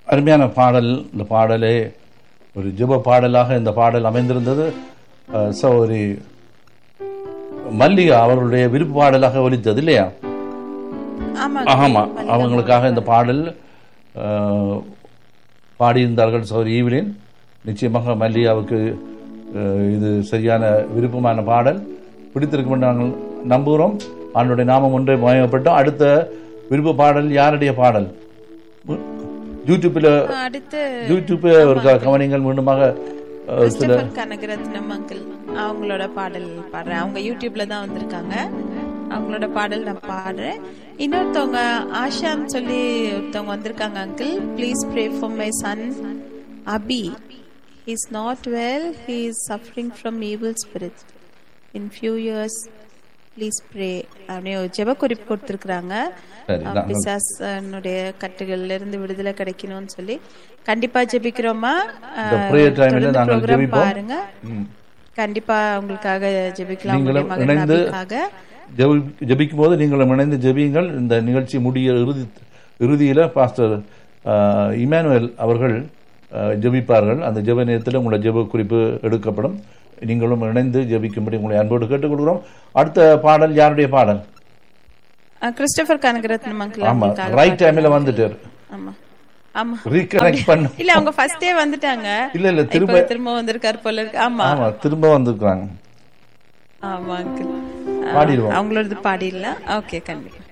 அருமையான பாடல் இந்த பாடலே ஒரு ஜெப பாடலாக இந்த பாடல் அமைந்திருந்தது அஹ், சகோதரி மல்லிகா அவர்களுடைய விருப்ப பாடலாக ஒலித்தது இல்லையா ஆமா ஆமா அவங்களுக்காக இந்த பாடல் அஹ், பாடியிருந்தார்கள் சௌரி ஈவிலின் நிச்சயமாக மல்லிகாவுக்கு அஹ், இது சரியான விருப்பமான பாடல் பிடித்திருக்கும் என்று நாங்கள் நம்புகிறோம் ஆண்டுடைய நாமம் ஒன்றை மயப்பட்டோம் அடுத்த விருப்ப பாடல் யாருடைய பாடல் யூடியூப்பில் அடுத்து யூடியூப்பை ஒரு க- கவனிங்கள் மீண்டுமாக அஹ், சில கிறிஸ்டபர் கனகரத்னம் அங்கிள் அவங்களோட பாடல் பாடுறேன் அவங்க யூடியூப்ல தான் வந்திருக்காங்க அவங்களோட பாடல் நான் பாடுறேன் இன்னொருத்தவங்க ஆஷான்னு சொல்லி ஒருத்தவங்க வந்திருக்காங்க uncle please pray for my son Abhi is not well he is suffering from evil spirit in few years please pray அப்படின்னு ஒரு ஜெப குறிப்பு கொடுத்துருக்குறாங்க சரி, நாங்கள் பிசாசனுடைய கட்டுகள்ல இருந்து விடுதலை கிடைக்கணும்னு சொல்லி கண்டிப்பா ஜெபிக்கிறோமா இந்த prayer time ல தொடர்ந்து நாங்கள் program ஜெபிப்போம். பாருங்க ம். கண்டிப்பா உங்களுக்காக ஜெபிக்கலாம் நீங்களும் உங்களுடைய மகன் இணைந்து அபிக்காக ஜெபி- ஜெபிக்கும் போது நீங்களும் இணைந்து ஜெபியுங்கள் இந்த நிகழ்ச்சி முடிய இறுதி இறுதியில் பாஸ்டர் ஆஹ், இமானுவேல் அவர்கள் ஆஹ், ஜெபிப்பார்கள் அந்த ஜெப நேரத்தில் உங்களோட ஜெப குறிப்பு எடுக்கப்படும் நீங்களும் இணைந்து ஜெபிக்கும்படி உங்களை அன்போடு கேட்டுக்கொள்கிறோம் அடுத்த பாடல் யாருடைய பாடல் அஹ், கிறிஸ்டபர் கனகரத்னம் அங்கிள் ஆமா உங்களுக்காக ரைட் டைம்ல வந்துட்டார் ஆமா ஆமா ரீகனெக்ட் பண்ண இல்ல அவங்க ஃபர்ஸ்டே வந்துட்டாங்க இல்ல இல்ல திரும்ப இப்ப திரும்ப வந்திருக்காரு போல இருக்கு ஆமா ஆமா திரும்ப வந்திருக்காங்க ஆமா அங்கிள் பாடிடுவோம் அவங்களோடது பாடிடலாம் ஓகே கண்டிப்பா